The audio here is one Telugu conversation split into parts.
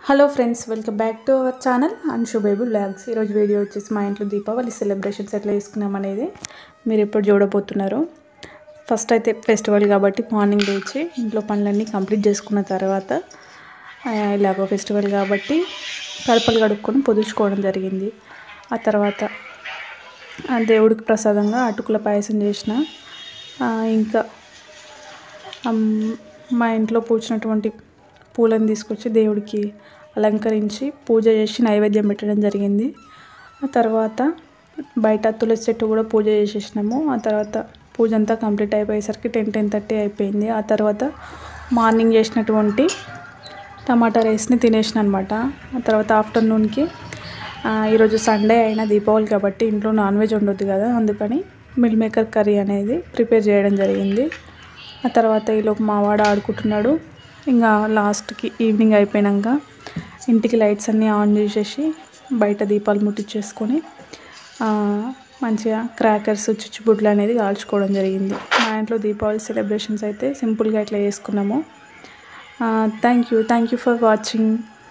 hello friends welcome back to our channel Anshu baby blogs ఈరోజు వీడియో వచ్చేసి మా ఇంట్లో దీపావళి సెలబ్రేషన్స్ ఎట్లా చేసుకున్నాం అనేది మీరు ఎప్పుడు చూడబోతున్నారు ఫస్ట్ అయితే ఫెస్టివల్ కాబట్టి మార్నింగ్ లేచి ఇంట్లో పనులన్నీ కంప్లీట్ చేసుకున్న తర్వాత ఆ, ఇలాగో ఫెస్టివల్ కాబట్టి కడపలు కడుక్కొని పొదుచుకోవడం జరిగింది ఆ తర్వాత ఆ దేవుడికి ప్రసాదంగా అటుకుల పాయసం చేసిన ఆ, ఇంకా అమ్, మా ఇంట్లో పూచినటువంటి పూలను తీసుకొచ్చి దేవుడికి అలంకరించి పూజ చేసి నైవేద్యం పెట్టడం జరిగింది ఆ తర్వాత బయట తులసి చెట్టు కూడా పూజ చేసేసినాము ఆ తర్వాత పూజ అంతా కంప్లీట్ అయిపోయేసరికి టెన్ టెన్ థర్టీ అయిపోయింది ఆ తర్వాత మార్నింగ్ చేసినటువంటి టమాటా రైస్ని తినేసిన అనమాట ఆ తర్వాత ఆఫ్టర్నూన్కి ఆ, ఈరోజు సండే అయినా దీపావళి కాబట్టి ఇంట్లో నాన్ వెజ్ ఉండొద్దు కదా అందుకని మిల్ మేకర్ కర్రీ అనేది ప్రిపేర్ చేయడం జరిగింది ఆ తర్వాత ఈలోపు మా వాడు ఆడుకుంటున్నాడు ఇంకా లాస్ట్కి ఈవినింగ్ అయిపోయినాక ఇంటికి లైట్స్ అన్నీ ఆన్ చేసేసి బయట దీపాలు ముట్టించేసుకొని ఆ, మంచిగా క్రాకర్స్ చిచ్చుబుడ్లు అనేది కాల్చుకోవడం జరిగింది మా ఇంట్లో దీపావళి సెలబ్రేషన్స్ అయితే సింపుల్గా ఇట్లా చేసుకున్నాము thank you thank you for watching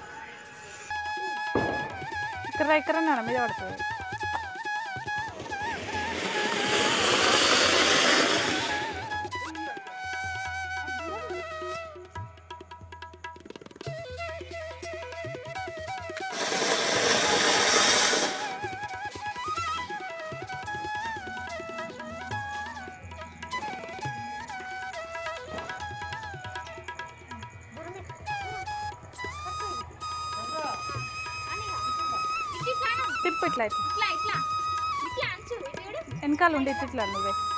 ఇక్కడ ఇక్కడ మీద పడుతుంది తిప్పు ఇట్లా అయితే ఇట్లా ఇట్లా ఇట్లా అంచు ఇటు చూడు వెనకాల ఉండి ఇట్లా నువ్వే